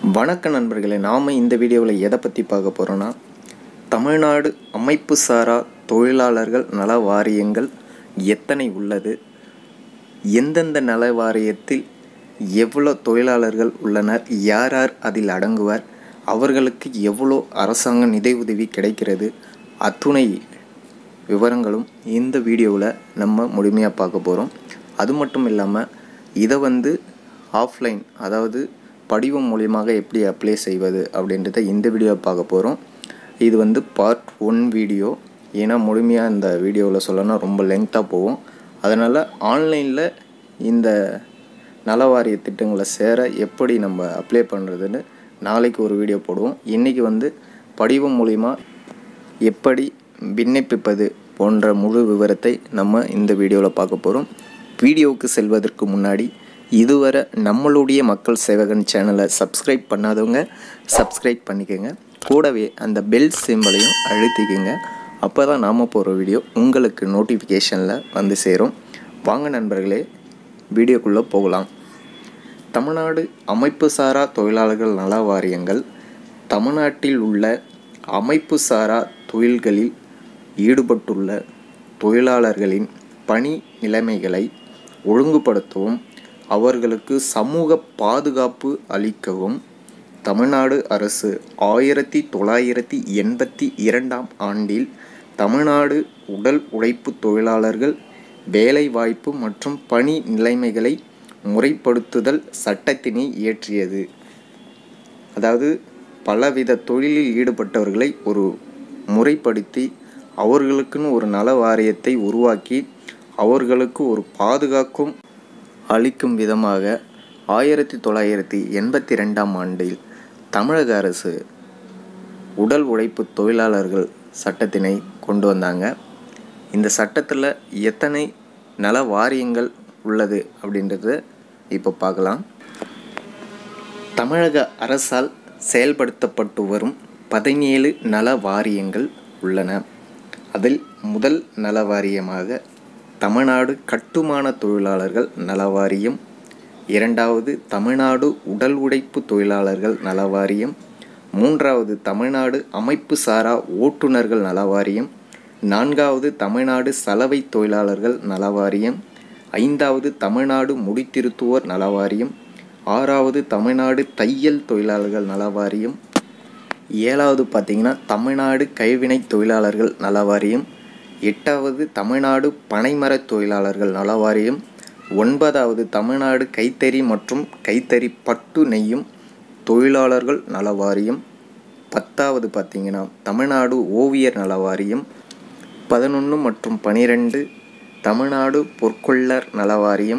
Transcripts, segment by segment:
வணக்க நண்பர்களே நாம் இந்த வீடியோவில் எதை பற்றி பார்க்க போகிறோன்னா தமிழ்நாடு அமைப்பு சாரா தொழிலாளர்கள் நல வாரியங்கள் எத்தனை உள்ளது எந்தெந்த நல வாரியத்தில் எவ்வளோ தொழிலாளர்கள் உள்ளனர் யார் யார் அதில் அடங்குவர் அவர்களுக்கு எவ்வளோ அரசாங்க நிதியுதவி கிடைக்கிறது அத்துணை விவரங்களும் இந்த வீடியோவில் நம்ம முழுமையாக பார்க்க போகிறோம் அது மட்டும் இல்லாமல் இதை வந்து ஆஃப்லைன் அதாவது படிவம் மூலியமாக எப்படி அப்ளை செய்வது அப்படின்றத இந்த வீடியோ பார்க்க போகிறோம் இது வந்து பார்ட் ஒன் வீடியோ ஏன்னா முழுமையாக இந்த வீடியோவில் சொல்லணும்னா ரொம்ப லெங்க்த்தாக போகும் அதனால் ஆன்லைனில் இந்த நலவாரிய திட்டங்களை சேர எப்படி நம்ம அப்ளை பண்ணுறதுன்னு நாளைக்கு ஒரு வீடியோ போடுவோம் இன்றைக்கி வந்து படிவம் மூலிமா எப்படி விண்ணப்பிப்பது போன்ற முழு விவரத்தை நம்ம இந்த வீடியோவில் பார்க்க போகிறோம் வீடியோவுக்கு செல்வதற்கு முன்னாடி இதுவரை நம்மளுடைய மக்கள் சேவகன் சேனலை சப்ஸ்கிரைப் பண்ணாதவங்க சப்ஸ்கிரைப் பண்ணிக்கோங்க கூடவே அந்த பெல் சிம்பலையும் அழுத்திக்கோங்க அப்போ தான் நாம் போகிற வீடியோ உங்களுக்கு நோட்டிஃபிகேஷனில் வந்து சேரும் வாங்க நண்பர்களே வீடியோக்குள்ளே போகலாம் தமிழ்நாடு அமைப்பு சாரா தொழிலாளர்கள் நல வாரியங்கள் தமிழ்நாட்டில் உள்ள அமைப்பு சாரா தொழில்களில் ஈடுபட்டுள்ள தொழிலாளர்களின் பணி நிலைமைகளை ஒழுங்குபடுத்தவும் அவர்களுக்கு சமூக பாதுகாப்பு அளிக்கவும் தமிழ்நாடு அரசு ஆயிரத்தி தொள்ளாயிரத்தி எண்பத்தி இரண்டாம் ஆண்டில் தமிழ்நாடு உடல் உழைப்பு தொழிலாளர்கள் வேலைவாய்ப்பு மற்றும் பணி நிலைமைகளை முறைப்படுத்துதல் சட்டத்தினை இயற்றியது அதாவது பலவித தொழிலில் ஈடுபட்டவர்களை ஒரு முறைப்படுத்தி அவர்களுக்குன்னு ஒரு நல வாரியத்தை உருவாக்கி அவர்களுக்கு ஒரு பாதுகாக்கும் அளிக்கும் விதமாக ஆயிரத்தி தொள்ளாயிரத்தி எண்பத்தி ரெண்டாம் ஆண்டில் தமிழக அரசு உடல் உழைப்பு தொழிலாளர்கள் சட்டத்தினை கொண்டு வந்தாங்க இந்த சட்டத்தில் எத்தனை நல வாரியங்கள் உள்ளது அப்படின்றத இப்போ பார்க்கலாம் தமிழக அரசால் செயல்படுத்தப்பட்டு வரும் பதினேழு நல வாரியங்கள் உள்ளன அதில் முதல் நல வாரியமாக தமிழ்நாடு கட்டுமான தொழிலாளர்கள் நல வாரியம் இரண்டாவது தமிழ்நாடு உடல் உழைப்பு தொழிலாளர்கள் நல வாரியம் மூன்றாவது தமிழ்நாடு அமைப்பு சாரா ஓட்டுநர்கள் நல வாரியம் நான்காவது தமிழ்நாடு சலவை தொழிலாளர்கள் நல வாரியம் ஐந்தாவது தமிழ்நாடு முடித்திருத்துவோர் நல வாரியம் ஆறாவது தமிழ்நாடு தையல் தொழிலாளர்கள் நல வாரியம் ஏழாவது பார்த்திங்கன்னா தமிழ்நாடு கைவினை தொழிலாளர்கள் நல வாரியம் எட்டாவது தமிழ்நாடு பனைமர தொழிலாளர்கள் நல வாரியம் ஒன்பதாவது தமிழ்நாடு கைத்தறி மற்றும் கைத்தறி பட்டு நெய்யும் தொழிலாளர்கள் நல வாரியம் பத்தாவது பார்த்திங்கன்னா தமிழ்நாடு ஓவியர் நல வாரியம் பதினொன்று மற்றும் பனிரெண்டு தமிழ்நாடு பொற்கொள்ளர் நல வாரியம்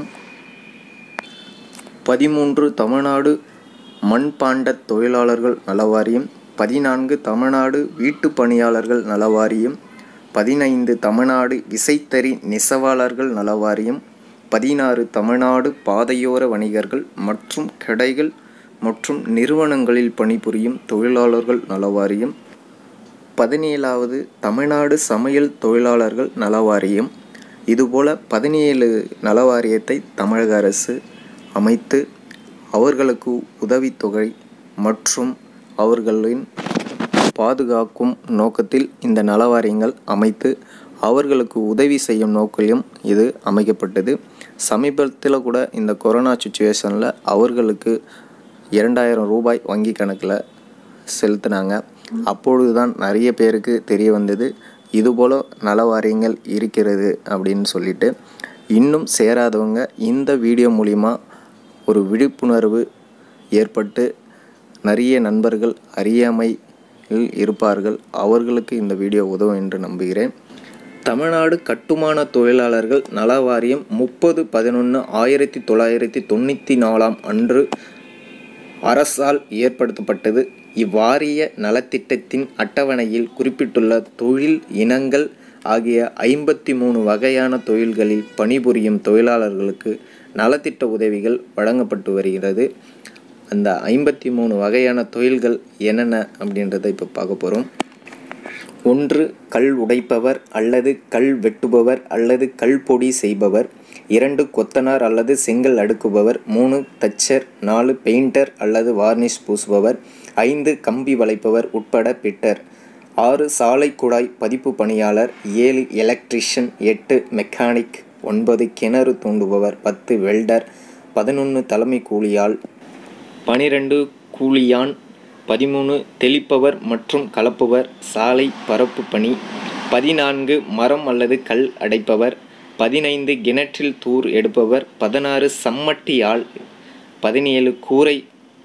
பதிமூன்று தமிழ்நாடு மண்பாண்ட தொழிலாளர்கள் நல வாரியம் பதினான்கு தமிழ்நாடு வீட்டு பணியாளர்கள் நல வாரியம் பதினைந்து தமிழ்நாடு விசைத்தறி நெசவாளர்கள் நல வாரியம் பதினாறு தமிழ்நாடு பாதையோர வணிகர்கள் மற்றும் கடைகள் மற்றும் நிறுவனங்களில் பணிபுரியும் தொழிலாளர்கள் நல வாரியம் பதினேழாவது தமிழ்நாடு சமையல் தொழிலாளர்கள் நல வாரியம் இதுபோல் பதினேழு நல வாரியத்தை தமிழக அரசு அமைத்து அவர்களுக்கு உதவித்தொகை மற்றும் அவர்களின் பாதுகாக்கும் நோக்கத்தில் இந்த நலவாரியங்கள் அமைத்து அவர்களுக்கு உதவி செய்யும் நோக்கிலும் இது அமைக்கப்பட்டது சமீபத்தில் கூட இந்த கொரோனா சுச்சுவேஷனில் அவர்களுக்கு இரண்டாயிரம் ரூபாய் வங்கி கணக்கில் செலுத்தினாங்க அப்பொழுது தான் நிறைய பேருக்கு தெரிய வந்தது இதுபோல் நலவாரியங்கள் இருக்கிறது அப்படின்னு சொல்லிட்டு இன்னும் சேராதவங்க இந்த வீடியோ மூலிமா ஒரு விழிப்புணர்வு ஏற்பட்டு நிறைய நண்பர்கள் அறியாமையில் இருப்பார்கள் அவர்களுக்கு இந்த வீடியோ உதவும் என்று நம்புகிறேன் தமிழ்நாடு கட்டுமான தொழிலாளர்கள் நல வாரியம் முப்பது பதினொன்று ஆயிரத்தி தொள்ளாயிரத்தி தொண்ணூற்றி நாலாம் அன்று அரசால் ஏற்படுத்தப்பட்டது இவ்வாரிய நலத்திட்டத்தின் அட்டவணையில் குறிப்பிட்டுள்ள தொழில் இனங்கள் ஆகிய ஐம்பத்தி மூணு வகையான தொழில்களில் பணிபுரியும் தொழிலாளர்களுக்கு நலத்திட்ட உதவிகள் வழங்கப்பட்டு வருகிறது அந்த ஐம்பத்தி மூணு வகையான தொழில்கள் என்னென்ன அப்படின்றத இப்போ பார்க்க போகிறோம் ஒன்று கல் உடைப்பவர் அல்லது கல் வெட்டுபவர் அல்லது கல் பொடி செய்பவர் இரண்டு கொத்தனார் அல்லது செங்கல் அடுக்குபவர் மூணு தச்சர் நாலு பெயிண்டர் அல்லது வார்னிஷ் பூசுபவர் ஐந்து கம்பி வளைப்பவர் உட்பட பிட்டர் ஆறு சாலை குழாய் பதிப்பு பணியாளர் ஏழு எலக்ட்ரிஷியன் எட்டு மெக்கானிக் ஒன்பது கிணறு தூண்டுபவர் பத்து வெல்டர் பதினொன்று தலைமை கூலியாள் பனிரெண்டு கூலியான் பதிமூணு தெளிப்பவர் மற்றும் கலப்புவர் சாலை பரப்பு பணி பதினான்கு மரம் அல்லது கல் அடைப்பவர் பதினைந்து கிணற்றில் தூர் எடுப்பவர் பதினாறு சம்மட்டி ஆள் பதினேழு கூரை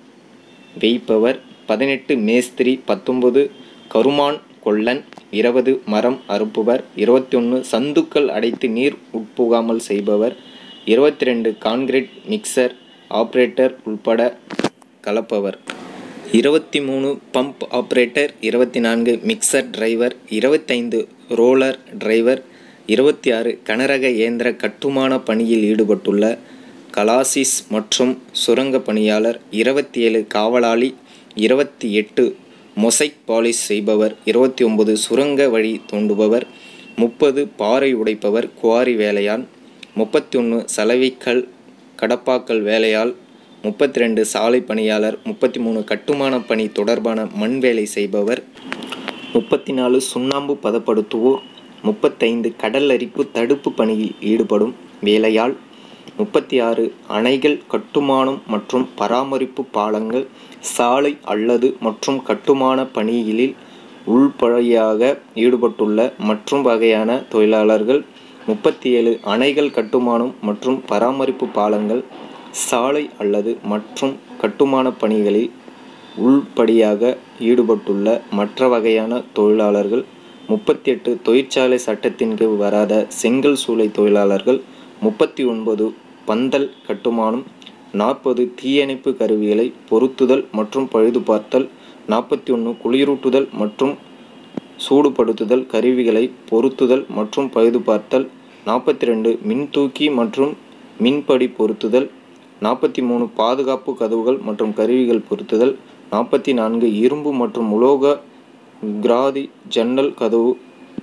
வேய்ப்பவர் பதினெட்டு மேஸ்திரி பத்தொன்பது கருமான் கொல்லன் இருபது மரம் அறுப்புவர் இருபத்தி ஒன்று சந்துக்கள் அடைத்து நீர் உட்புகாமல் செய்பவர் இருபத்தி ரெண்டு கான்கிரீட் மிக்சர் ஆப்ரேட்டர் உள்பட கலப்பவர் இருபத்தி மூணு பம்ப் ஆப்ரேட்டர் இருபத்தி நான்கு மிக்சர் டிரைவர் இருபத்தைந்து ரோலர் டிரைவர் இருபத்தி ஆறு கனரக இயந்திர கட்டுமான பணியில் ஈடுபட்டுள்ள கலாசிஸ் மற்றும் சுரங்க பணியாளர் இருபத்தி ஏழு காவலாளி இருபத்தி எட்டு மொசைக் பாலிஷ் செய்பவர் இருபத்தி ஒன்பது சுரங்க வழி தோண்டுபவர் முப்பது பாறை உடைப்பவர் குவாரி வேலையான் முப்பத்தி ஒன்று சலவைக்கல் கடப்பாக்கல் வேலையாள் முப்பத்தி ரெண்டு சாலை பணியாளர் முப்பத்தி மூணு கட்டுமான பணி தொடர்பான மண் வேலை செய்பவர் முப்பத்தி நாலு சுண்ணாம்பு பதப்படுத்துவோர் முப்பத்தைந்து கடல் அரிப்பு தடுப்பு பணியில் ஈடுபடும் வேலையாள் முப்பத்தி ஆறு அணைகள் கட்டுமானம் மற்றும் பராமரிப்பு பாலங்கள் சாலை அல்லது மற்றும் கட்டுமான பணிகளில் உள்பழையாக ஈடுபட்டுள்ள மற்றும் வகையான தொழிலாளர்கள் முப்பத்தி ஏழு அணைகள் கட்டுமானம் மற்றும் பராமரிப்பு பாலங்கள் சாலை அல்லது மற்றும் கட்டுமான பணிகளில் உள்படியாக ஈடுபட்டுள்ள மற்ற வகையான தொழிலாளர்கள் முப்பத்தி எட்டு தொழிற்சாலை சட்டத்தின் கீழ் வராத செங்கல் சூளை தொழிலாளர்கள் முப்பத்தி ஒன்பது பந்தல் கட்டுமானம் நாற்பது தீயணைப்பு கருவிகளை பொருத்துதல் மற்றும் பழுது பார்த்தல் நாற்பத்தி ஒன்று குளிரூட்டுதல் மற்றும் சூடுபடுத்துதல் கருவிகளை பொருத்துதல் மற்றும் பழுது பார்த்தல் நாற்பத்தி ரெண்டு மின்தூக்கி மற்றும் மின்படி பொருத்துதல் நாற்பத்தி மூணு பாதுகாப்பு கதவுகள் மற்றும் கருவிகள் பொருத்துதல் நாற்பத்தி நான்கு இரும்பு மற்றும் உலோக கிராதி ஜன்னல் கதவு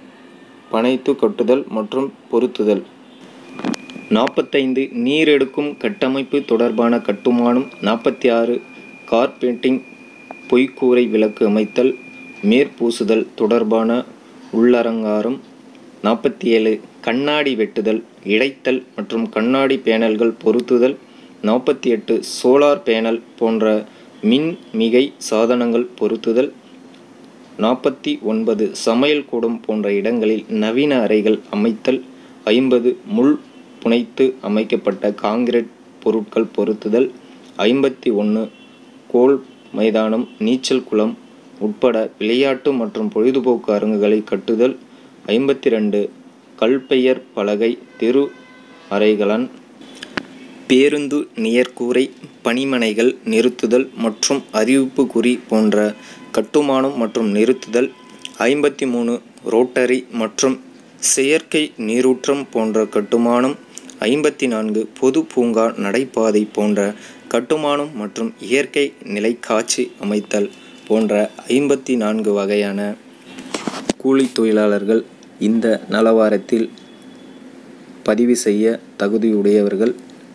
பனைத்து கட்டுதல் மற்றும் பொருத்துதல் நாற்பத்தைந்து நீர் எடுக்கும் கட்டமைப்பு தொடர்பான கட்டுமானம் நாற்பத்தி ஆறு கார்பெண்டிங் பொய்க்கூரை விளக்கு அமைத்தல் மேற்பூசுதல் தொடர்பான உள்ளலங்காரம் நாற்பத்தி ஏழு கண்ணாடி வெட்டுதல் இழைத்தல் மற்றும் கண்ணாடி பேனல்கள் பொருத்துதல் நாற்பத்தி எட்டு சோலார் பேனல் போன்ற மின் மிகை சாதனங்கள் பொருத்துதல் நாற்பத்தி ஒன்பது சமையல் கூடம் போன்ற இடங்களில் நவீன அறைகள் அமைத்தல் ஐம்பது முள் புனைத்து அமைக்கப்பட்ட காங்கிரீட் பொருட்கள் பொருத்துதல் ஐம்பத்தி ஒன்று கோல் மைதானம் நீச்சல் குளம் உட்பட விளையாட்டு மற்றும் பொழுதுபோக்கு அரங்குகளை கட்டுதல் ஐம்பத்தி ரெண்டு கல்பெயர் பலகை தெரு அறைகளன் பேருந்து நியர்கூரை பணிமனைகள் நிறுத்துதல் மற்றும் அறிவிப்பு குறி போன்ற கட்டுமானம் மற்றும் நிறுத்துதல் ஐம்பத்தி மூணு ரோட்டரி மற்றும் செயற்கை நீரூற்றம் போன்ற கட்டுமானம் ஐம்பத்தி நான்கு பொது பூங்கா நடைபாதை போன்ற கட்டுமானம் மற்றும் இயற்கை நிலைக்காட்சி அமைத்தல் போன்ற ஐம்பத்தி நான்கு வகையான கூலி தொழிலாளர்கள் இந்த நலவாரத்தில் பதிவு செய்ய தகுதியுடையவர்கள்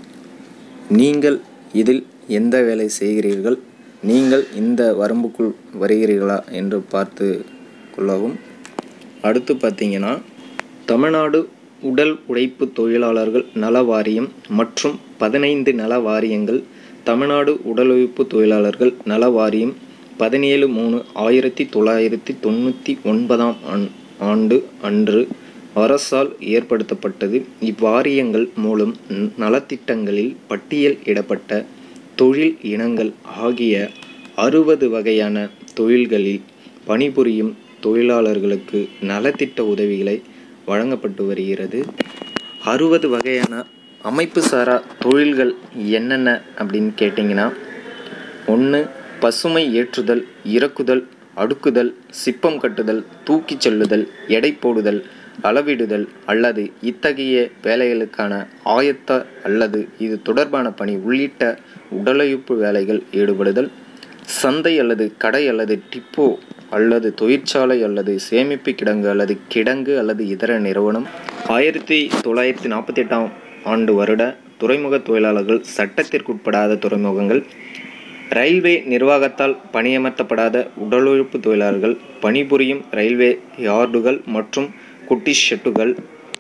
நீங்கள் இதில் எந்த வேலை செய்கிறீர்கள் நீங்கள் இந்த வரம்புக்குள் வருகிறீர்களா என்று பார்த்து கொள்ளவும் அடுத்து பார்த்தீங்கன்னா தமிழ்நாடு உடல் உழைப்பு தொழிலாளர்கள் நல வாரியம் மற்றும் பதினைந்து நல வாரியங்கள் தமிழ்நாடு உடல் உழைப்பு தொழிலாளர்கள் நல வாரியம் பதினேழு மூணு ஆயிரத்தி தொள்ளாயிரத்தி தொண்ணூற்றி ஒன்பதாம் ஆண் ஆண்டு அன்று அரசால் ஏற்படுத்தப்பட்டது இவ்வாரியங்கள் மூலம் நலத்திட்டங்களில் பட்டியல் இடப்பட்ட தொழில் இனங்கள் ஆகிய அறுபது வகையான தொழில்களில் பணிபுரியும் தொழிலாளர்களுக்கு நலத்திட்ட உதவிகளை வழங்கப்பட்டு வருகிறது அறுபது வகையான அமைப்பு சாரா தொழில்கள் என்னென்ன அப்படின்னு கேட்டிங்கன்னா ஒன்று பசுமை ஏற்றுதல் இறக்குதல் அடுக்குதல் சிப்பம் கட்டுதல் தூக்கிச் செல்லுதல் எடை போடுதல் அளவிடுதல் அல்லது இத்தகைய வேலைகளுக்கான ஆயத்த அல்லது இது தொடர்பான பணி உள்ளிட்ட உடலுழைப்பு வேலைகள் ஈடுபடுதல் சந்தை அல்லது கடை அல்லது டிப்போ அல்லது தொழிற்சாலை அல்லது சேமிப்பு கிடங்கு அல்லது கிடங்கு அல்லது இதர நிறுவனம் ஆயிரத்தி தொள்ளாயிரத்தி நாற்பத்தி எட்டாம் ஆண்டு வருட துறைமுக தொழிலாளர்கள் சட்டத்திற்குட்படாத துறைமுகங்கள் ரயில்வே நிர்வாகத்தால் பணியமர்த்தப்படாத உடலுழைப்பு தொழிலாளர்கள் பணிபுரியும் ரயில்வே யார்டுகள் மற்றும் குட்டி ஷெட்டுகள்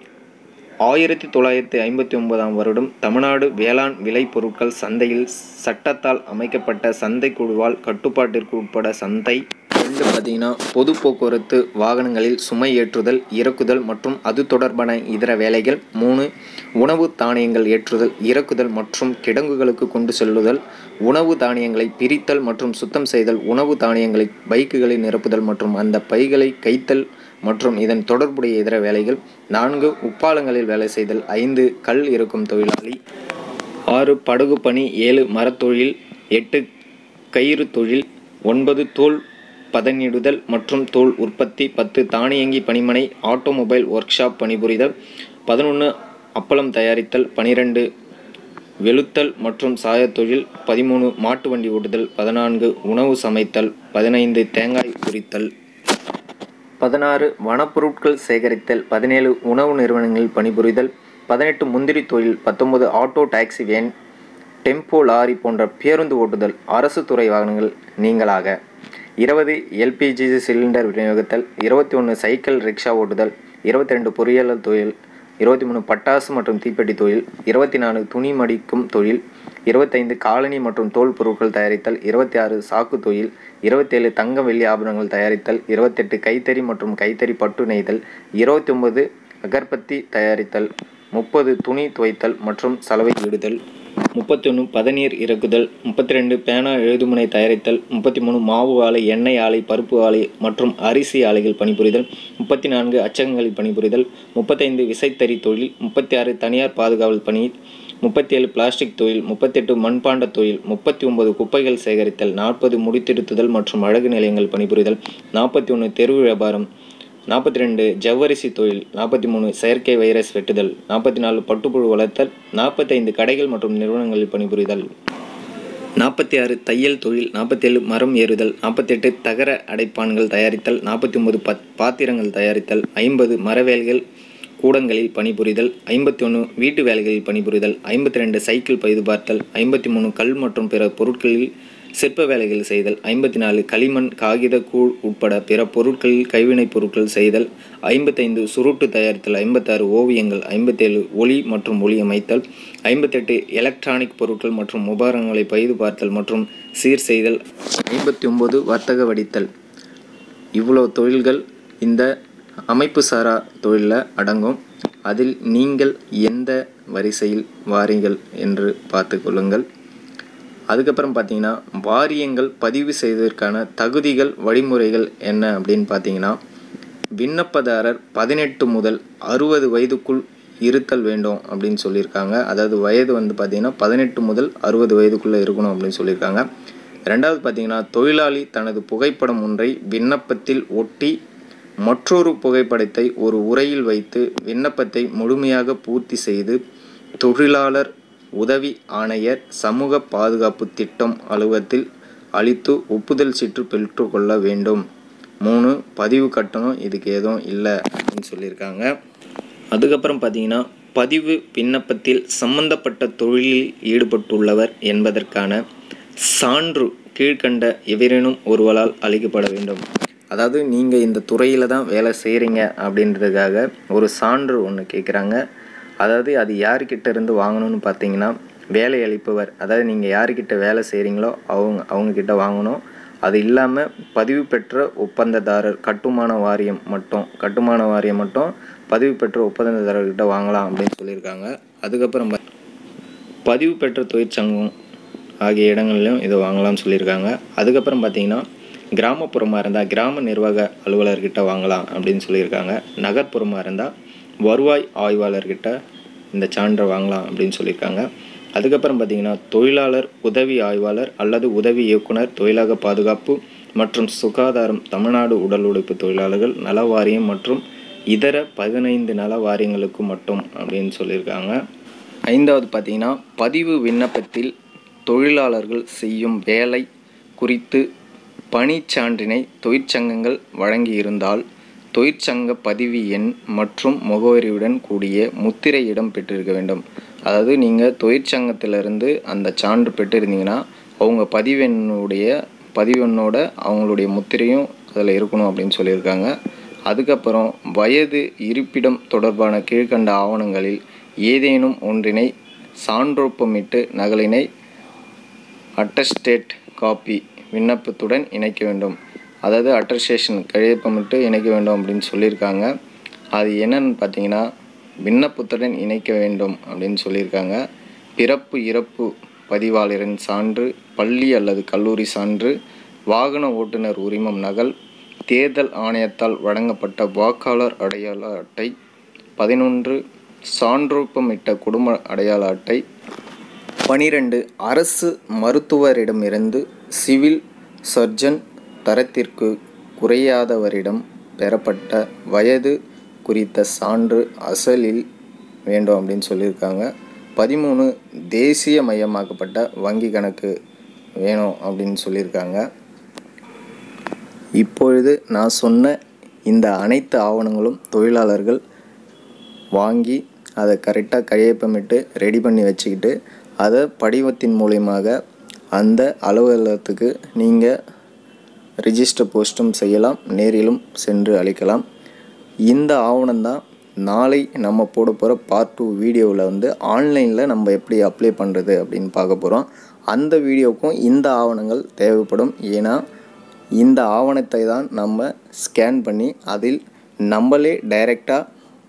ஆயிரத்தி தொள்ளாயிரத்தி ஐம்பத்தி ஒன்பதாம் வருடம் தமிழ்நாடு வேளாண் விளைபொருட்கள் சந்தையில் சட்டத்தால் அமைக்கப்பட்ட சந்தை குழுவால் கட்டுப்பாட்டிற்கு உட்பட சந்தை ரெண்டு பார்த்தீங்கன்னா பொது போக்குவரத்து வாகனங்களில் சுமை ஏற்றுதல் இறக்குதல் மற்றும் அது தொடர்பான இதர வேலைகள் மூணு உணவு தானியங்கள் ஏற்றுதல் இறக்குதல் மற்றும் கிடங்குகளுக்கு கொண்டு செல்லுதல் உணவு தானியங்களை பிரித்தல் மற்றும் சுத்தம் செய்தல் உணவு தானியங்களை பைக்குகளில் நிரப்புதல் மற்றும் அந்த பைகளை கைத்தல் மற்றும் இதன் தொடர்புடைய இதர வேலைகள் நான்கு உப்பாலங்களில் வேலை செய்தல் ஐந்து கல் இறக்கும் தொழிலாளி ஆறு படகு பணி ஏழு மரத்தொழில் எட்டு கயிறு தொழில் ஒன்பது தோல் பதனிடுதல் மற்றும் தோல் உற்பத்தி பத்து தானியங்கி பணிமனை ஆட்டோமொபைல் ஒர்க் ஷாப் பணிபுரிதல் பதினொன்று அப்பளம் தயாரித்தல் பனிரெண்டு வெளுத்தல் மற்றும் சாயத்தொழில் பதிமூணு மாட்டு வண்டி ஓட்டுதல் பதினான்கு உணவு சமைத்தல் பதினைந்து தேங்காய் உரித்தல் பதினாறு வனப்பொருட்கள் சேகரித்தல் பதினேழு உணவு நிறுவனங்களில் பணிபுரிதல் பதினெட்டு முந்திரி தொழில் பத்தொன்பது auto taxi van tempo lorry போன்ற பேருந்து ஓட்டுதல் அரசு துறை வாகனங்கள் நீங்களாக இருபது எல்பிஜி சிலிண்டர் விநியோகித்தல் இருபத்தி ஒன்று சைக்கிள் ரிக்ஷா ஓட்டுதல் இருபத்தி ரெண்டு பொறியியல் தொழில் இருபத்தி மூணு பட்டாசு மற்றும் தீப்பெட்டி தொழில் இருபத்தி நாலு துணி மடிக்கும் தொழில் இருபத்தைந்து காலனி மற்றும் தோல் பொருட்கள் தயாரித்தல் இருபத்தி ஆறு சாக்கு தொழில் இருபத்தேழு தங்க வெள்ளி ஆபரணங்கள் தயாரித்தல் இருபத்தெட்டு கைத்தறி மற்றும் கைத்தறி பட்டு நெய்தல் இருபத்தி ஒன்பது அகர்பத்தி தயாரித்தல் முப்பது துணி துவைத்தல் மற்றும் சலவை இடுதல் முப்பத்தொன்று பதநீர் இறக்குதல் முப்பத்தி ரெண்டு பேனா எழுதுமுனை தயாரித்தல் முப்பத்தி மூணு மாவு ஆலை எண்ணெய் ஆலை பருப்பு ஆலை மற்றும் அரிசி ஆலைகள் பணிபுரிதல் முப்பத்தி நான்கு அச்சகங்களில் பணிபுரிதல் முப்பத்தைந்து விசைத்தறி தொழில் முப்பத்தி ஆறு தனியார் பாதுகாவல் பணி முப்பத்தி ஏழு பிளாஸ்டிக் தொழில் முப்பத்தெட்டு மண்பாண்ட தொழில் முப்பத்தி ஒன்பது குப்பைகள் சேகரித்தல் நாற்பது முடித்திருத்துதல் மற்றும் அழகு நிலையங்கள் பணிபுரிதல் நாற்பத்தி ஒன்று தெரு வியாபாரம் நாற்பத்தி ரெண்டு ஜவ்வரிசி தொழில் நாற்பத்தி மூணு செயற்கை வைரஸ் வெட்டுதல் நாற்பத்தி நாலு பட்டுப்புழு வளர்த்தல் நாற்பத்தைந்து கடைகள் மற்றும் நிறுவனங்களில் பணிபுரிதல் நாற்பத்தி ஆறு தையல் தொழில் நாற்பத்தேழு மரம் ஏறுதல் நாற்பத்தெட்டு தகர அடைப்பான்கள் தயாரித்தல் நாற்பத்தி ஒன்பது பத் பாத்திரங்கள் தயாரித்தல் ஐம்பது மரவேல்கள் கூடங்களில் பணிபுரிதல் ஐம்பத்தி ஒன்று வீட்டு வேலைகளில் பணிபுரிதல் ஐம்பத்தி ரெண்டு சைக்கிள் பழுது பார்த்தல் ஐம்பத்தி மூணு கல் மற்றும் பிற பொருட்களில் சிற்ப வேலைகள் செய்தல் ஐம்பத்தி நாலு களிமண் காகித கூழ் உட்பட பிற பொருட்களில் கைவினைப் பொருட்கள் செய்தல் ஐம்பத்தைந்து சுருட்டு தயாரித்தல் ஐம்பத்தாறு ஓவியங்கள் ஐம்பத்தேழு ஒளி மற்றும் ஒளி அமைத்தல் ஐம்பத்தெட்டு எலக்ட்ரானிக் பொருட்கள் மற்றும் உபகரணங்களை பழுது பார்த்தல் மற்றும் சீர் செய்தல் ஐம்பத்தி ஒம்பது வர்த்தக வடித்தல் இவ்வளோ தொழில்கள் இந்த அமைப்பு சாரா தொழிலில் அடங்கும் அதில் நீங்கள் எந்த வரிசையில் வாரீங்கள் என்று பார்த்து கொள்ளுங்கள் அதுக்கப்புறம் பார்த்தீங்கன்னா வாரியங்கள் பதிவு செய்வதற்கான தகுதிகள் வழிமுறைகள் என்ன அப்படின்னு பார்த்தீங்கன்னா விண்ணப்பதாரர் பதினெட்டு முதல் அறுபது வயதுக்குள் இருத்தல் வேண்டும் அப்படின்னு சொல்லியிருக்காங்க அதாவது வயது வந்து பார்த்திங்கன்னா பதினெட்டு முதல் அறுபது வயதுக்குள்ளே இருக்கணும் அப்படின்னு சொல்லியிருக்காங்க ரெண்டாவது பார்த்தீங்கன்னா தொழிலாளி தனது புகைப்படம் ஒன்றை விண்ணப்பத்தில் ஒட்டி மற்றொரு புகைப்படத்தை ஒரு உரையில் வைத்து விண்ணப்பத்தை முழுமையாக பூர்த்தி செய்து தொழிலாளர் உதவி ஆணையர் சமூக பாதுகாப்பு திட்டம் அலுவலகத்தில் அளித்து ஒப்புதல் சீட்டு பெற்றுக்கொள்ள வேண்டும் மூணு பதிவு கட்டணம் இதுக்கு எதுவும் இல்லை அப்படின்னு சொல்லியிருக்காங்க அதுக்கப்புறம் பார்த்தீங்கன்னா பதிவு விண்ணப்பத்தில் சம்பந்தப்பட்ட தொழிலில் ஈடுபட்டுள்ளவர் என்பதற்கான சான்று கீழ்கண்ட எவரேனும் ஒருவரால் அளிக்கப்பட வேண்டும் அதாவது நீங்கள் இந்த துறையில் தான் வேலை செய்கிறீங்க அப்படின்றதுக்காக ஒரு சான்று ஒன்று கேட்குறாங்க அதாவது அது யார்கிட்ட இருந்து வாங்கணும்னு பார்த்தீங்கன்னா வேலை அளிப்பவர் அதாவது நீங்கள் யார்கிட்ட வேலை செய்கிறீங்களோ அவங்க அவங்கக்கிட்ட வாங்கணும் அது இல்லாமல் பதிவு பெற்ற ஒப்பந்ததாரர் கட்டுமான வாரியம் மட்டும் கட்டுமான வாரியம் மட்டும் பதிவு பெற்ற ஒப்பந்ததாரர்கிட்ட வாங்கலாம் அப்படின்னு சொல்லியிருக்காங்க அதுக்கப்புறம் பா- பதிவு பெற்ற தொழிற்சங்கம் ஆகிய இடங்கள்லையும் இதை வாங்கலாம்னு சொல்லியிருக்காங்க அதுக்கப்புறம் பார்த்தீங்கன்னா கிராமப்புறமாக இருந்தால் கிராம நிர்வாக அலுவலர்கிட்ட வாங்கலாம் அப்படின்னு சொல்லியிருக்காங்க நகர்ப்புறமாக இருந்தால் வருவாய் ஆய்வாளர்கிட்ட இந்த சான்றை வாங்கலாம் அப்படின்னு சொல்லியிருக்காங்க அதுக்கப்புறம் பார்த்தீங்கன்னா தொழிலாளர் உதவி ஆய்வாளர் அல்லது உதவி இயக்குனர் தொழிலாக பாதுகாப்பு மற்றும் சுகாதாரம் தமிழ்நாடு உடல் உழைப்பு தொழிலாளர்கள் நல வாரியம் மற்றும் இதர பதினைந்து நல வாரியங்களுக்கு மட்டும் அப்படின்னு சொல்லியிருக்காங்க ஐந்தாவது பார்த்தீங்கன்னா பதிவு விண்ணப்பத்தில் தொழிலாளர்கள் செய்யும் வேலை குறித்து பணிச்சான்றினை தொழிற்சங்கங்கள் வழங்கியிருந்தால் தொழிற்சங்க பதிவு எண் மற்றும் முகவரியுடன் கூடிய முத்திரை இடம் பெற்றிருக்க வேண்டும் அதாவது நீங்கள் தொழிற்சங்கத்திலிருந்து அந்த சான்று பெற்றிருந்தீங்கன்னா அவங்க பதிவெண்ணுடைய பதிவெண்ணோட அவங்களுடைய முத்திரையும் அதில் இருக்கணும் அப்படின்னு சொல்லியிருக்காங்க அதுக்கப்புறம் வயது இருப்பிடம் தொடர்பான கீழ்கண்ட ஆவணங்களில் ஏதேனும் ஒன்றினை சான்றொப்பமிட்டு நகலினை அட்டஸ்டேட் காப்பி விண்ணப்பத்துடன் இணைக்க வேண்டும் அதாவது அட்டஸ்டேஷன் கையொப்பமிட்டு இணைக்க வேண்டும் அப்படின்னு சொல்லியிருக்காங்க அது என்னன்னு பார்த்தீங்கன்னா விண்ணப்பத்துடன் இணைக்க வேண்டும் அப்படின்னு சொல்லியிருக்காங்க பிறப்பு இறப்பு பதிவாளரின் சான்று பள்ளி அல்லது கல்லூரி சான்று வாகன ஓட்டுநர் உரிமம் நகல் தேர்தல் ஆணையத்தால் வழங்கப்பட்ட வாக்காளர் அடையாள அட்டை பதினொன்று சான்றொப்பமிட்ட குடும்ப அடையாள அட்டை பனிரெண்டு அரசு மருத்துவரிடமிருந்து சிவில் சர்ஜன் தரத்திற்கு குறையாதவரிடம் பெறப்பட்ட வயது குறித்த சான்று அசலில் வேண்டும் அப்படின்னு சொல்லியிருக்காங்க பதிமூணு தேசியமயமாக்கப்பட்ட வங்கி கணக்கு வேணும் அப்படின்னு சொல்லியிருக்காங்க இப்பொழுது நான் சொன்ன இந்த அனைத்து ஆவணங்களும் தொழிலாளர்கள் வாங்கி அதை கரெக்டாக கையொப்பமிட்டு ரெடி பண்ணி வச்சுக்கிட்டு அதை படிவத்தின் மூலியமாக அந்த அலுவலகத்துக்கு நீங்கள் ரிஜிஸ்டர் போஸ்ட்டும் செய்யலாம் நேரிலும் சென்று அளிக்கலாம் இந்த ஆவணம்தான் நாளை நம்ம போட போகிற பார்ட் டூ வீடியோவில் வந்து ஆன்லைனில் நம்ம எப்படி அப்ளை பண்ணுறது அப்படின்னு பார்க்க போகிறோம் அந்த வீடியோவுக்கும் இந்த ஆவணங்கள் தேவைப்படும் ஏன்னா இந்த ஆவணத்தை தான் நம்ம ஸ்கேன் பண்ணி அதில் நம்மளே டைரெக்டாக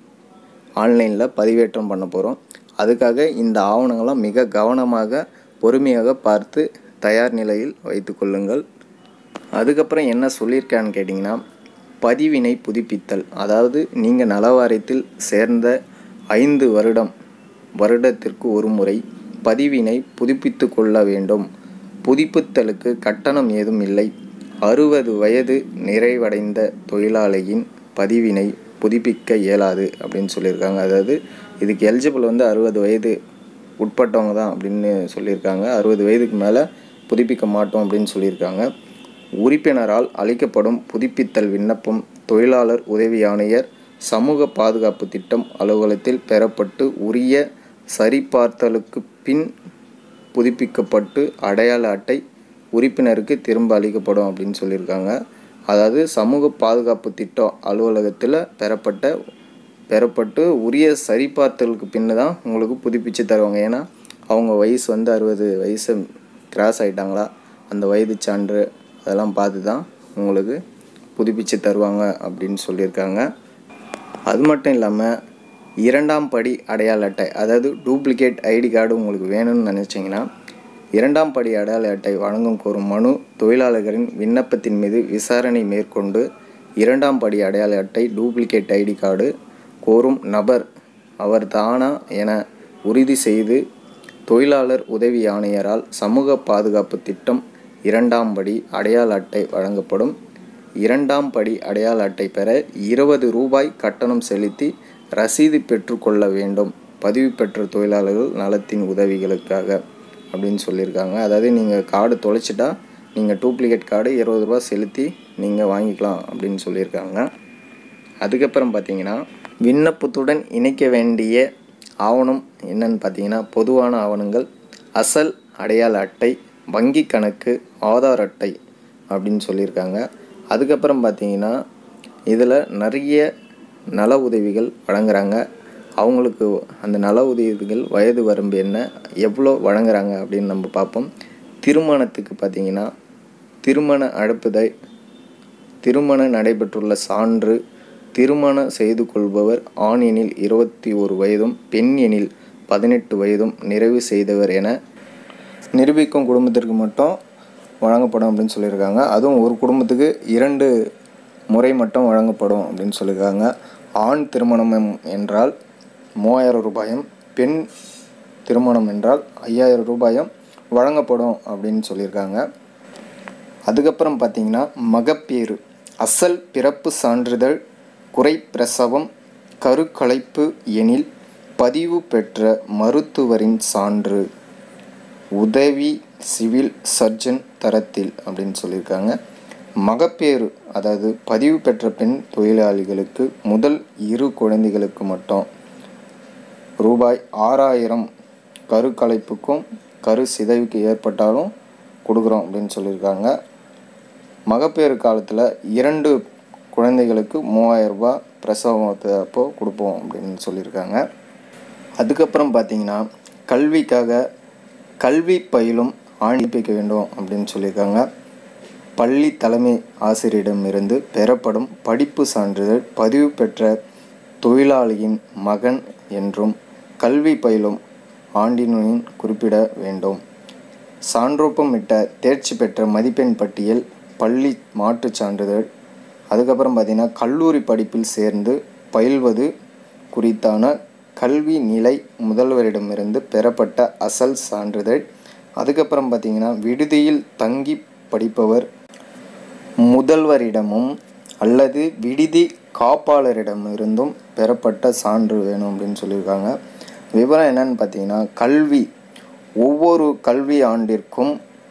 ஆன்லைனில் பதிவேற்றம் பண்ண போகிறோம் அதுக்காக இந்த ஆவணங்கள்லாம் மிக கவனமாக பொறுமையாக பார்த்து தயார் நிலையில் வைத்து கொள்ளுங்கள் அதுக்கப்புறம் என்ன சொல்லியிருக்கான்னு கேட்டிங்கன்னா பதிவினை புதுப்பித்தல் அதாவது நீங்கள் நலவாரியத்தில் சேர்ந்த ஐந்து வருடம் வருடத்திற்கு ஒரு முறை பதிவினை புதுப்பித்து கொள்ள வேண்டும் புதுப்பித்தலுக்கு கட்டணம் ஏதும் இல்லை அறுபது வயது நிறைவடைந்த தொழிலாளியின் பதிவினை புதுப்பிக்க இயலாது அப்படின்னு சொல்லியிருக்காங்க அதாவது இதுக்கு எலிஜிபிள் வந்து அறுபது வயது உட்பட்டவங்க தான் அப்படின்னு சொல்லியிருக்காங்க அறுபது வயதுக்கு மேலே புதுப்பிக்க மாட்டோம் அப்படின்னு சொல்லியிருக்காங்க உறுப்பினரால் அளிக்கப்படும் புதுப்பித்தல் விண்ணப்பம் தொழிலாளர் உதவி ஆணையர் சமூக பாதுகாப்பு திட்டம் அலுவலகத்தில் பெறப்பட்டு உரிய சரிபார்த்தலுக்கு பின் புதுப்பிக்கப்பட்டு அடையாள அட்டை உறுப்பினருக்கு திரும்ப அளிக்கப்படும் அப்படின்னு சொல்லியிருக்காங்க அதாவது சமூக பாதுகாப்பு திட்டம் அலுவலகத்தில் பெறப்பட்ட பெறப்பட்டு உரிய சரிபார்த்தலுக்கு பின்னு தான் உங்களுக்கு புதுப்பிச்சு தருவாங்க ஏன்னா அவங்க வயசு வந்து அறுபது வயசு கிராஸ் ஆகிட்டாங்களா அந்த வயது சான்று அதெல்லாம் பார்த்து தான் உங்களுக்கு புதுப்பிச்சு தருவாங்க அப்படின்னு சொல்லியிருக்காங்க அது மட்டும் இல்லாமல் இரண்டாம் படி அடையாள அட்டை அதாவது டூப்ளிகேட் ஐடி கார்டு உங்களுக்கு வேணும்னு நினச்சிங்கன்னா இரண்டாம் படி அடையாள அட்டை வழங்கும் கோரும் மனு தொழிலாளர்களின் விண்ணப்பத்தின் மீது விசாரணை மேற்கொண்டு இரண்டாம் படி அடையாள அட்டை டூப்ளிகேட் ஐடி கார்டு கோரும் நபர் அவர் தானா என உறுதி செய்து தொழிலாளர் உதவி ஆணையரால் சமூக பாதுகாப்பு திட்டம் இரண்டாம் படி அடையாள அட்டை வழங்கப்படும் இரண்டாம் படி அடையாள அட்டை பெற இருபது ரூபாய் கட்டணம் செலுத்தி ரசீது பெற்றுக்கொள்ள வேண்டும் பதிவு பெற்ற தொழிலாளர்கள் நலத்தின் உதவிகளுக்காக அப்படின்னு சொல்லியிருக்காங்க அதாவது நீங்கள் கார்டு தொலைச்சிட்டா நீங்கள் டூப்ளிகேட் கார்டு இருபது ரூபா செலுத்தி நீங்கள் வாங்கிக்கலாம் அப்படின்னு சொல்லியிருக்காங்க அதுக்கப்புறம் பார்த்தீங்கன்னா விண்ணப்பத்துடன் இணைக்க வேண்டிய ஆவணம் என்னன்னு பார்த்தீங்கன்னா பொதுவான ஆவணங்கள் அசல் அடையாள அட்டை வங்கி கணக்கு ஆதார் அட்டை அப்படின்னு சொல்லியிருக்காங்க அதுக்கப்புறம் பார்த்தீங்கன்னா இதில் நிறைய நல உதவிகள் வழங்குறாங்க அவங்களுக்கு அந்த நல உதவிகள் வயது வரம்பு என்ன எவ்வளோ வழங்குறாங்க அப்படின்னு நம்ம பார்ப்போம் திருமணத்துக்கு பார்த்தீங்கன்னா திருமண அழைப்புதை திருமணம் நடைபெற்றுள்ள சான்று திருமணம் செய்து கொள்பவர் ஆண் எனில் இருபத்தி ஒரு வயதும் பெண் எனில் பதினெட்டு வயதும் நிறைவு செய்தவர் என நிரூபிக்கும் குடும்பத்திற்கு மட்டும் வழங்கப்படும் அப்படின்னு சொல்லியிருக்காங்க அதுவும் ஒரு குடும்பத்துக்கு இரண்டு முறை மட்டும் வழங்கப்படும் அப்படின்னு சொல்லியிருக்காங்க ஆண் திருமணம் என்றால் மூவாயிரம் ரூபாயும் பெண் திருமணம் என்றால் ஐயாயிரம் ரூபாயும் வழங்கப்படும் அப்படின்னு சொல்லியிருக்காங்க அதுக்கப்புறம் பார்த்தீங்கன்னா மகப்பேறு அசல் பிறப்பு சான்றிதழ் குறைப்பிரசவம் கருக்கலைப்பு எனில் பதிவு பெற்ற மருத்துவரின் சான்று உதவி சிவில் சர்ஜன் தரத்தில் அப்படின்னு சொல்லியிருக்காங்க மகப்பேறு அதாவது பதிவு பெற்ற பெண் தொழிலாளிகளுக்கு முதல் இரு குழந்தைகளுக்கு மட்டும் ரூபாய் ஆறாயிரம் கரு கலைப்புக்கும் கரு சிதைவுக்கு ஏற்பட்டாலும் கொடுக்குறோம் அப்படின்னு சொல்லியிருக்காங்க மகப்பேறு காலத்தில் இரண்டு குழந்தைகளுக்கு மூவாயிரம் ரூபாய் பிரசவத்தை அப்போ கொடுப்போம் அப்படின்னு சொல்லியிருக்காங்க அதுக்கப்புறம் பார்த்தீங்கன்னா கல்விக்காக கல்வி பயிலும் ஆணிப்பிக்க வேண்டும் அப்படின்னு சொல்லியிருக்காங்க பள்ளி தலைமை ஆசிரியரிடமிருந்து பெறப்படும் படிப்பு சான்றிதழ் பதிவு பெற்ற தொழிலாளியின் மகன் என்றும் கல்வி பயிலும் ஆண்டினின் குறிப்பிட வேண்டும் சான்றொப்பமிட்ட தேர்ச்சி பெற்ற மதிப்பெண் பட்டியல் பள்ளி மாற்றுச் சான்றிதழ் அதுக்கப்புறம் பார்த்திங்கன்னா கல்லூரி படிப்பில் சேர்ந்து பயில்வது குறித்தான கல்வி நிலை முதல்வரிடமிருந்து பெறப்பட்ட அசல் சான்றிதழ் அதுக்கப்புறம் பார்த்திங்கன்னா விடுதியில் தங்கி படிப்பவர் முதல்வரிடமும் அல்லது விடுதி காப்பாளரிடமிருந்தும் பெறப்பட்ட சான்று வேணும் அப்படின்னு சொல்லியிருக்காங்க விவரம் என்னன்னு பார்த்தீங்கன்னா கல்வி ஒவ்வொரு கல்வி ஆண்டிற்கும்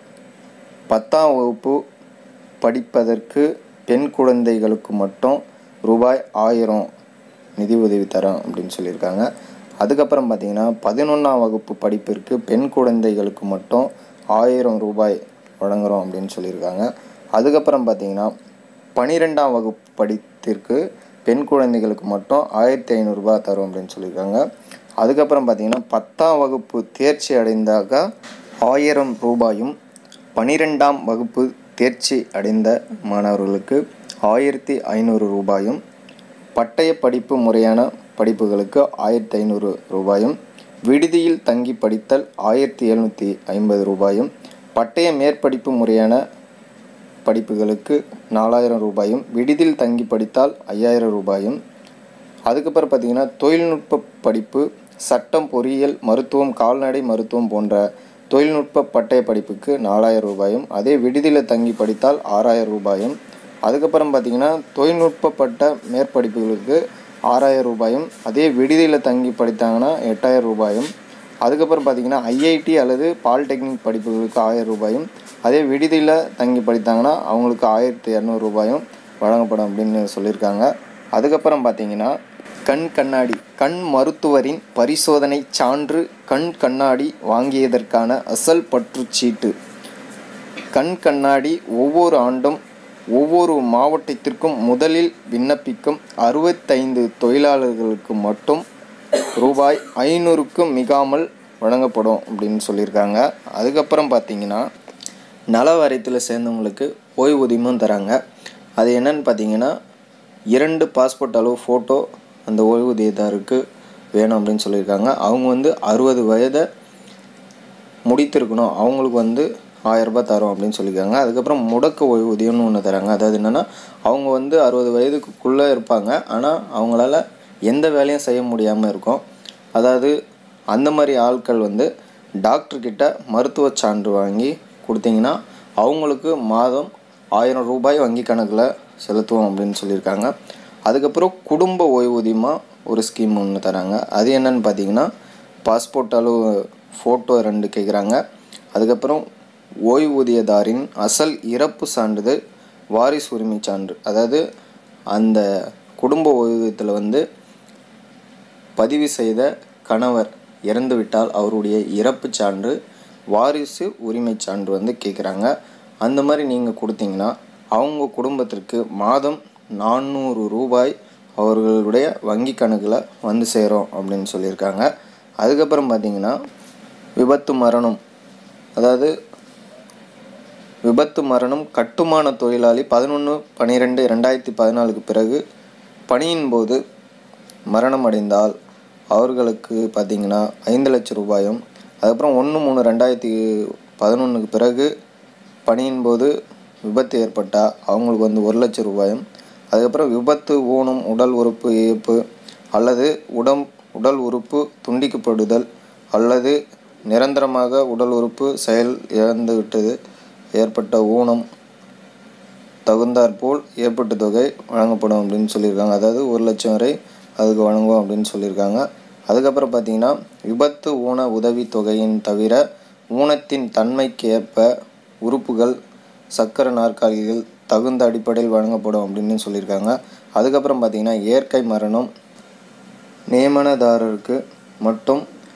பத்தாம் வகுப்பு படிப்பதற்கு பெண் குழந்தைகளுக்கு மட்டும் ரூபாய் ஆயிரம் நிதி உதவி தரோம் அப்படின்னு சொல்லியிருக்காங்க அதுக்கப்புறம் பார்த்தீங்கன்னா பதினொன்றாம் வகுப்பு படிப்பிற்கு பெண் குழந்தைகளுக்கு மட்டும் ஆயிரம் ரூபாய் வழங்குகிறோம் அப்படின்னு சொல்லியிருக்காங்க அதுக்கப்புறம் பார்த்தீங்கன்னா பன்னிரெண்டாம் வகுப்பு படித்திற்கு பெண் குழந்தைகளுக்கு மட்டும் ஆயிரத்தி ஐநூறுரூபா தரும் அப்படின்னு சொல்லியிருக்காங்க அதுக்கப்புறம் பார்த்தீங்கன்னா பத்தாம் வகுப்பு தேர்ச்சி அடைந்தாக ஆயிரம் ரூபாயும் பன்னிரெண்டாம் வகுப்பு தேர்ச்சி அடைந்த மாணவர்களுக்கு ஆயிரத்தி ஐநூறு ரூபாயும் பட்டய படிப்பு முறையான படிப்புகளுக்கு ஆயிரத்தி ஐநூறு ரூபாயும் விடுதியில் தங்கி படித்தல் ஆயிரத்தி எழுநூற்றி ஐம்பது ரூபாயும் பட்டய மேற்படிப்பு முறையான படிப்புகளுக்கு நாலாயிரம் ரூபாயும் விடுதியில் தங்கி படித்தால் ஐயாயிரம் ரூபாயும் அதுக்கப்புறம் பார்த்திங்கன்னா தொழில்நுட்ப படிப்பு சட்டம் பொறியியல் மருத்துவம் கால்நடை மருத்துவம் போன்ற தொழில்நுட்ப பட்டய படிப்புக்கு நாலாயிரம் ரூபாயும் அதே விடுதியில் தங்கி படித்தால் ஆறாயிரம் ரூபாயும் அதுக்கப்புறம் பார்த்திங்கன்னா தொழில்நுட்பப்பட்ட மேற்படிப்புகளுக்கு ஆறாயிரம் ரூபாயும் அதே விடுதியில் தங்கி படித்தாங்கன்னா எட்டாயிரம் ரூபாயும் அதுக்கப்புறம் பார்த்திங்கன்னா ஐஐடி அல்லது பாலிடெக்னிக் படிப்புகளுக்கு ஆயிரம் ரூபாயும் அதே விடுதியில் தங்கி படித்தாங்கன்னா அவங்களுக்கு ஆயிரத்தி இரநூறு ரூபாயும் வழங்கப்படும் அப்படின்னு சொல்லியிருக்காங்க அதுக்கப்புறம் பார்த்திங்கன்னா கண் கண்ணாடி கண் மருத்துவரின் பரிசோதனை சான்று கண் கண்ணாடி வாங்கியதற்கான அசல் பற்றுச்சீட்டு கண் கண்ணாடி ஒவ்வொரு ஆண்டும் ஒவ்வொரு மாவட்டத்திற்கும் முதலில் விண்ணப்பிக்கும் அறுபத்தைந்து தொழிலாளர்களுக்கு மட்டும் ரூபாய் ஐநூறுக்கும் மிகாமல் வழங்கப்படும் அப்படின்னு சொல்லியிருக்காங்க அதுக்கப்புறம் பார்த்தீங்கன்னா நல வாரியத்தில் சேர்ந்தவங்களுக்கு ஓய்வூதியமும் தராங்க அது என்னன்னு பார்த்தீங்கன்னா இரண்டு பாஸ்போர்ட் அளவு ஃபோட்டோ அந்த ஓய்வூதியதாருக்கு வேணும் அப்படின்னு சொல்லியிருக்காங்க அவங்க வந்து அறுபது வயதை முடித்திருக்கணும் அவங்களுக்கு வந்து ஆயரரூபா தரோம் அப்படின்னு சொல்லியிருக்காங்க அதுக்கப்புறம் முடக்க ஓய்வூதியம்னு ஒன்று தராங்க அதாவது என்னென்னா அவங்க வந்து அறுபது வயதுக்குள்ளே இருப்பாங்க ஆனால் அவங்களால எந்த வேலையும் செய்ய முடியாமல் இருக்கும் அதாவது அந்த மாதிரி ஆட்கள் வந்து டாக்டர்கிட்ட மருத்துவ சான்று வாங்கி கொடுத்தீங்கன்னா அவங்களுக்கு மாதம் ஆயிரம் ரூபாய் வங்கி கணக்கில் செலுத்துவோம் அப்படின்னு சொல்லியிருக்காங்க அதுக்கப்புறம் குடும்ப ஓய்வூதியமாக ஒரு ஸ்கீம் ஒன்று தராங்க அது என்னன்னு பார்த்தீங்கன்னா பாஸ்போர்ட் அளவு ஃபோட்டோ ரெண்டு கேட்குறாங்க அதுக்கப்புறம் ஓய்வூதியதாரின் அசல் இறப்பு சான்றிதழ் வாரிசு உரிமை சான்று அதாவது அந்த குடும்ப ஓய்வூதியத்தில் வந்து பதிவு செய்த கணவர் இறந்துவிட்டால் அவருடைய இறப்பு சான்று வாரிசு உரிமை சான்று வந்து கேட்குறாங்க அந்த மாதிரி நீங்கள் கொடுத்தீங்கன்னா அவங்க குடும்பத்திற்கு மாதம் நானூறு ரூபாய் அவர்களுடைய வங்கி கணக்கில் வந்து சேரும் அப்படின்னு சொல்லியிருக்காங்க அதுக்கப்புறம் பார்த்தீங்கன்னா விபத்து மரணம் அதாவது விபத்து மரணம் கட்டுமான தொழிலாளி பதினொன்று பன்னிரெண்டு ரெண்டாயிரத்தி பதினாலுக்கு பிறகு பணியின் போது மரணம் அடைந்தால் அவர்களுக்கு பார்த்திங்கன்னா ஐந்து லட்சம் ரூபாயும் அதுக்கப்புறம் ஒன்று மூணு ரெண்டாயிரத்தி பதினொன்றுக்கு பிறகு பணியின் போது விபத்து ஏற்பட்டால் அவங்களுக்கு வந்து ஒரு லட்சம் ரூபாயும் அதுக்கப்புறம் விபத்து ஊனம் உடல் உறுப்பு இழப்பு அல்லது உடம் உடல் உறுப்பு துண்டிக்கப்படுதல் அல்லது நிரந்தரமாக உடல் உறுப்பு செயல் இழந்து விட்டது ஏற்பட்ட ஊனம் தகுந்தாற்போல் ஏற்பட்ட தொகை வழங்கப்படும் அப்படின்னு சொல்லியிருக்காங்க அதாவது ஒரு லட்சம் வரை அதுக்கு வழங்குவோம் அப்படின்னு சொல்லியிருக்காங்க அதுக்கப்புறம் பார்த்தீங்கன்னா விபத்து ஊன உதவி தொகையின் தவிர ஊனத்தின் தன்மைக்கு ஏற்ப உறுப்புகள் சக்கர நாற்காலிகள் தகுந்த அடிப்படையில் வழங்கப்படும் அப்படின்னு சொல்லியிருக்காங்க அதுக்கப்புறம் பார்த்தீங்கன்னா இயற்கை மரணம் நியமனதாரருக்கு மட்டும்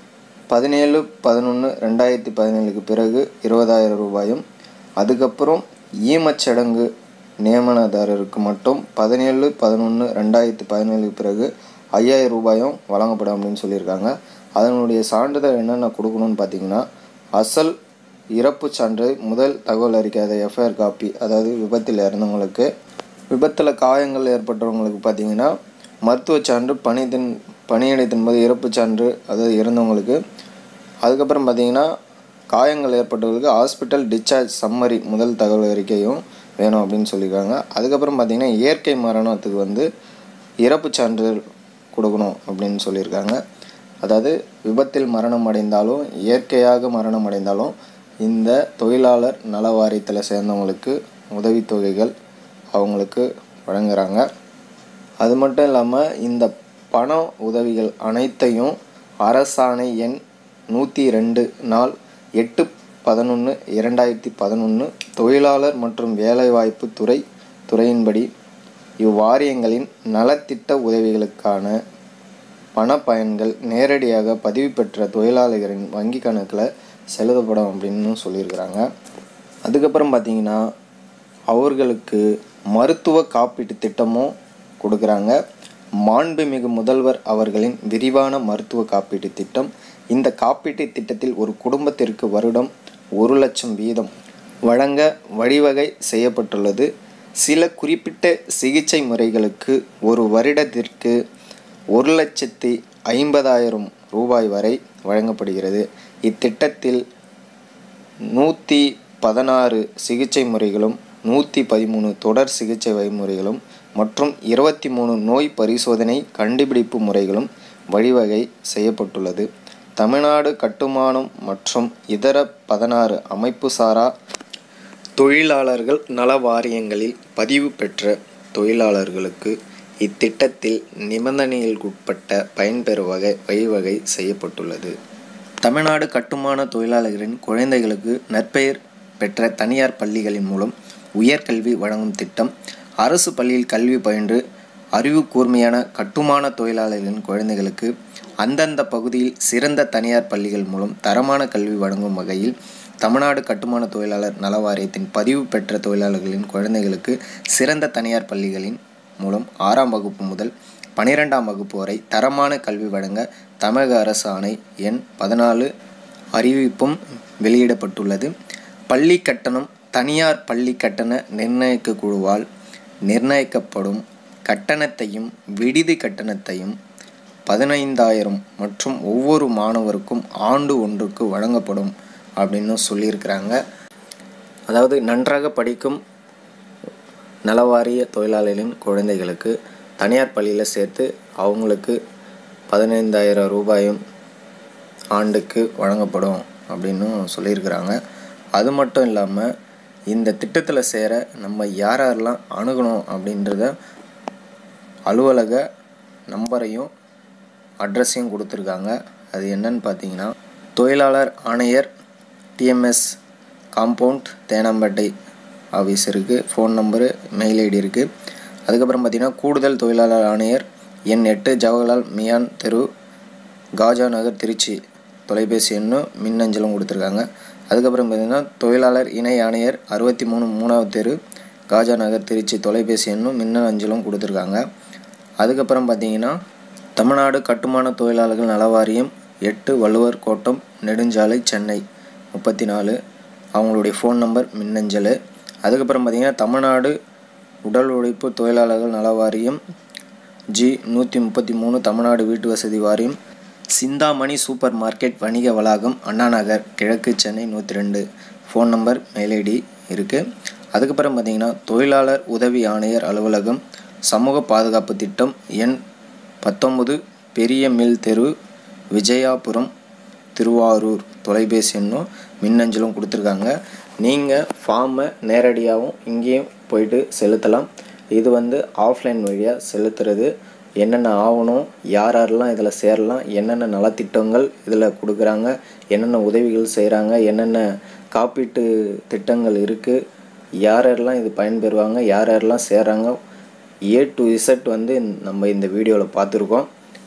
பதினேழு பதினொன்று ரெண்டாயிரத்தி பதினேழுக்கு பிறகு இருபதாயிரம் ரூபாயும் அதுக்கப்புறம் ஈமச்சடங்கு நியமனதாரருக்கு மட்டும் பதினேழு பதினொன்று ரெண்டாயிரத்தி பதினேழுக்கு பிறகு ஐயாயிரம் ரூபாயும் வழங்கப்படும் அப்படின்னு சொல்லியிருக்காங்க அதனுடைய சான்றிதழ் என்னென்ன கொடுக்கணும்னு பார்த்தீங்கன்னா அசல் இறப்பு சான்று முதல் தகவல் அறிக்காத எஃப்ஐஆர் காப்பி அதாவது விபத்தில் இறந்தவங்களுக்கு விபத்தில் காயங்கள் ஏற்பட்டவங்களுக்கு பார்த்தீங்கன்னா மருத்துவ சான்று பணிதின் பணியிடத்தின் போது இறப்பு சான்று அதாவது இறந்தவங்களுக்கு அதுக்கப்புறம் பார்த்தீங்கன்னா காயங்கள் ஏற்பட்டவர்களுக்கு ஹாஸ்பிட்டல் டிஸ்சார்ஜ் சம்மரி முதல் தகவல் அறிக்கையும் வேணும் அப்படின்னு சொல்லியிருக்காங்க அதுக்கப்புறம் பார்த்தீங்கன்னா இயற்கை மரணத்துக்கு வந்து இறப்பு சான்றிதழ் கொடுக்கணும் அப்படின்னு சொல்லியிருக்காங்க அதாவது விபத்தில் மரணம் அடைந்தாலும் இயற்கையாக மரணம் அடைந்தாலும் இந்த தொழிலாளர் நல வாரியத்தில் சேர்ந்தவங்களுக்கு உதவித்தொகைகள் அவங்களுக்கு வழங்குறாங்க அது மட்டும் இல்லாமல் இந்த பண உதவிகள் அனைத்தையும் அரசாணை எண் நூற்றி ரெண்டு நாள் எட்டு பதினொன்று இரண்டாயிரத்தி பதினொன்று தொழிலாளர் மற்றும் வேலைவாய்ப்பு துறை துறையின்படி இவ்வாரியங்களின் நலத்திட்ட உதவிகளுக்கான பணப்பயன்கள் நேரடியாக பதிவு பெற்ற தொழிலாளர்களின் வங்கி கணக்கில் செலுத்தப்படும் அப்படின்னு சொல்லியிருக்கிறாங்க அதுக்கப்புறம் பார்த்தீங்கன்னா அவர்களுக்கு மருத்துவ காப்பீட்டு திட்டமும் கொடுக்குறாங்க மாண்புமிகு முதல்வர் அவர்களின் விரிவான மருத்துவ காப்பீட்டு திட்டம் இந்த காப்பீட்டு திட்டத்தில் ஒரு குடும்பத்திற்கு வருடம் ஒரு லட்சம் வீதம் வழங்க வழிவகை செய்யப்பட்டுள்ளது சில குறிப்பிட்ட சிகிச்சை முறைகளுக்கு ஒரு வருடத்திற்கு ஒரு லட்சத்தி ஐம்பதாயிரம் ரூபாய் வரை வழங்கப்படுகிறது இத்திட்டத்தில் நூற்றி பதினாறு சிகிச்சை முறைகளும் நூற்றி பதிமூணு தொடர் சிகிச்சை வழிமுறைகளும் மற்றும் இருபத்தி மூணு நோய் பரிசோதனை கண்டுபிடிப்பு முறைகளும் வழிவகை செய்யப்பட்டுள்ளது தமிழ்நாடு கட்டுமானம் மற்றும் இதர பதினாறு அமைப்பு சாரா தொழிலாளர்கள் நல வாரியங்களில் பதிவு பெற்ற தொழிலாளர்களுக்கு இத்திட்டத்தில் நிபந்தனைகளுக்குட்பட்ட பயன்பெற வகை வழிவகை செய்யப்பட்டுள்ளது தமிழ்நாடு கட்டுமான தொழிலாளர்களின் குழந்தைகளுக்கு நற்பெயர் பெற்ற தனியார் பள்ளிகளின் மூலம் உயர்கல்வி வழங்கும் திட்டம் அரசு பள்ளியில் கல்வி பயின்று அறிவு கூர்மையான கட்டுமான தொழிலாளர்களின் குழந்தைகளுக்கு அந்தந்த பகுதியில் சிறந்த தனியார் பள்ளிகள் மூலம் தரமான கல்வி வழங்கும் வகையில் தமிழ்நாடு கட்டுமான தொழிலாளர் நல வாரியத்தின் பதிவு பெற்ற தொழிலாளர்களின் குழந்தைகளுக்கு சிறந்த தனியார் பள்ளிகளின் மூலம் ஆறாம் வகுப்பு முதல் பனிரெண்டாம் வகுப்பு வரை தரமான கல்வி வழங்க தமிழக அரசு ஆணை எண் பதினாலு அறிவிப்பும் வெளியிடப்பட்டுள்ளது பள்ளி கட்டணம் தனியார் பள்ளி கட்டண நிர்ணயிக்க குழுவால் நிர்ணயிக்கப்படும் கட்டணத்தையும் விடுதி கட்டணத்தையும் பதினைந்தாயிரம் மற்றும் ஒவ்வொரு மாணவருக்கும் ஆண்டு ஒன்றுக்கு வழங்கப்படும் அப்படின்னு சொல்லியிருக்கிறாங்க அதாவது நன்றாக படிக்கும் நலவாரிய தொழிலாளர்களின் குழந்தைகளுக்கு தனியார் பள்ளியில் சேர்த்து அவங்களுக்கு பதினைந்தாயிரம் ரூபாயும் ஆண்டுக்கு வழங்கப்படும் அப்படின்னு சொல்லியிருக்கிறாங்க அது மட்டும் இல்லாமல் இந்த திட்டத்தில் சேர நம்ம யார் யாரெல்லாம் அணுகணும் அப்படின்றத அலுவலக நம்பரையும் அட்ரஸையும் கொடுத்துருக்காங்க அது என்னன்னு பார்த்தீங்கன்னா தொழிலாளர் ஆணையர் டிஎம்எஸ் காம்பவுண்ட் தேனாம்பேட்டை ஆஃபீஸ் இருக்குது ஃபோன் நம்பரு மெயில் ஐடி இருக்குது அதுக்கப்புறம் பார்த்திங்கன்னா கூடுதல் தொழிலாளர் ஆணையர் எண் எட்டு ஜவஹர்லால் மியான் தெரு காஜா நகர் திருச்சி தொலைபேசி எண்ணும் மின்னஞ்சலும் கொடுத்துருக்காங்க அதுக்கப்புறம் பார்த்திங்கன்னா தொழிலாளர் இணை ஆணையர் அறுபத்தி மூணு மூணாவது தெரு காஜா நகர் திருச்சி தொலைபேசி எண்ணும் மின்னஞ்சலும் கொடுத்துருக்காங்க அதுக்கப்புறம் பார்த்திங்கன்னா தமிழ்நாடு கட்டுமான தொழிலாளர்கள் நலவாரியம் எட்டு வள்ளுவர் கோட்டம் நெடுஞ்சாலை சென்னை முப்பத்தி நாலு அவங்களுடைய ஃபோன் நம்பர் மின்னஞ்சல் அதுக்கப்புறம் பார்த்திங்கன்னா தமிழ்நாடு உடல் உழைப்பு தொழிலாளர்கள் நல வாரியம் ஜி நூற்றி முப்பத்தி மூணு தமிழ்நாடு வீட்டு வசதி வாரியம் சிந்தாமணி சூப்பர் மார்க்கெட் வணிக வளாகம் அண்ணா நகர் கிழக்கு சென்னை நூற்றி ரெண்டு ஃபோன் நம்பர் மெயில் ஐடி இருக்குது அதுக்கப்புறம் பார்த்திங்கன்னா தொழிலாளர் உதவி ஆணையர் அலுவலகம் சமூக பாதுகாப்பு திட்டம் எண் பத்தொம்பது பெரிய மில் தெரு விஜயாபுரம் திருவாரூர் தொலைபேசி எண்ணும் மின்னஞ்சலும் கொடுத்துருக்காங்க நீங்கள் ஃபார்மை நேரடியாகவும் இங்கேயும் போயிட்டு செலுத்தலாம் இது வந்து ஆஃப்லைன் வழியாக செலுத்துறது என்னென்ன ஆகணும் யார் யாரெல்லாம் இதில் சேரலாம் என்னென்ன நலத்திட்டங்கள் இதில் கொடுக்குறாங்க என்னென்ன உதவிகள் செய்கிறாங்க என்னென்ன காப்பீட்டு திட்டங்கள் இருக்குது யார் யாரெல்லாம் இது பயன்பெறுவாங்க யார் யாரெல்லாம் சேர்றாங்க ஏ டு இசட் வந்து நம்ம இந்த வீடியோவில் பார்த்துருக்கோம்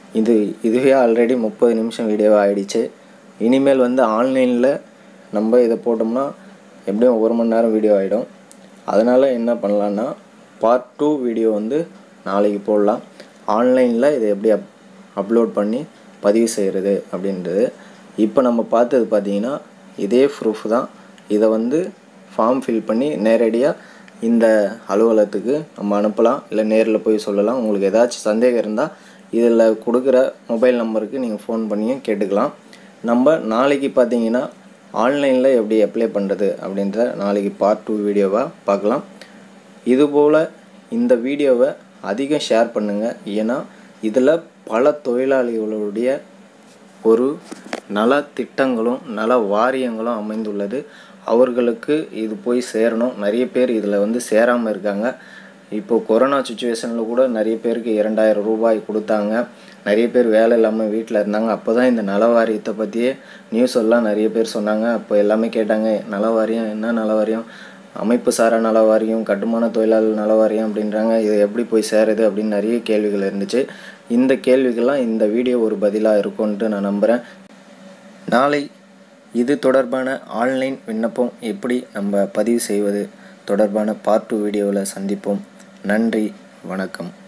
இது இதுவே ஆல்ரெடி முப்பது நிமிஷம் வீடியோ ஆகிடுச்சு இனிமேல் வந்து ஆன்லைனில் நம்ம இதை போட்டோம்னா எப்படியும் ஒரு மணி நேரம் வீடியோ ஆகிடும் அதனால் என்ன பண்ணலான்னா பார்ட் டூ வீடியோ வந்து நாளைக்கு போடலாம் ஆன்லைனில் இதை எப்படி அப் அப்லோட் பண்ணி பதிவு செய்கிறது அப்படின்றது இப்போ நம்ம பார்த்தது பார்த்தீங்கன்னா இதே ப்ரூஃப் தான் இதை வந்து ஃபார்ம் ஃபில் பண்ணி நேரடியாக இந்த அலுவலகத்துக்கு நம்ம அனுப்பலாம் இல்லை நேரில் போய் சொல்லலாம் உங்களுக்கு ஏதாச்சும் சந்தேகம் இருந்தால் இதில் கொடுக்குற மொபைல் நம்பருக்கு நீங்கள் ஃபோன் பண்ணியும் கேட்டுக்கலாம் நம்ம நாளைக்கு பார்த்தீங்கன்னா ஆன்லைனில் எப்படி அப்ளை பண்ணுறது அப்படின்ற நாளைக்கு பார்ட் டூ வீடியோவாக பார்க்கலாம் இதுபோல் இந்த வீடியோவை அதிகம் ஷேர் பண்ணுங்கள் ஏன்னா இதில் பல தொழிலாளிகளுடைய ஒரு நல திட்டங்களும் நல வாரியங்களும் அமைந்துள்ளது அவர்களுக்கு இது போய் சேரணும் நிறைய பேர் இதில் வந்து சேராமல் இருக்காங்க இப்போது கொரோனா சுச்சுவேஷனில் கூட நிறைய பேருக்கு இரண்டாயிரம் ரூபாய் கொடுத்தாங்க நிறைய பேர் வேலை இல்லாமல் வீட்டில் இருந்தாங்க அப்போ தான் இந்த நல வாரியத்தை பற்றியே நியூஸ் எல்லாம் நிறைய பேர் சொன்னாங்க அப்போ எல்லாமே கேட்டாங்க நல வாரியம் என்ன நல வாரியம் அமைப்பு சாரா நல வாரியம் கட்டுமான தொழிலாளர் நல வாரியம் அப்படின்றாங்க இது எப்படி போய் சேருது அப்படின்னு நிறைய கேள்விகள் இருந்துச்சு இந்த கேள்விகள்லாம் இந்த வீடியோ ஒரு பதிலாக இருக்கும்ன்ட்டு நான் நம்புகிறேன் நாளை இது தொடர்பான ஆன்லைன் விண்ணப்பம் எப்படி நம்ம பதிவு செய்வது தொடர்பான பார்ட் டூ வீடியோவில் சந்திப்போம் நன்றி வணக்கம்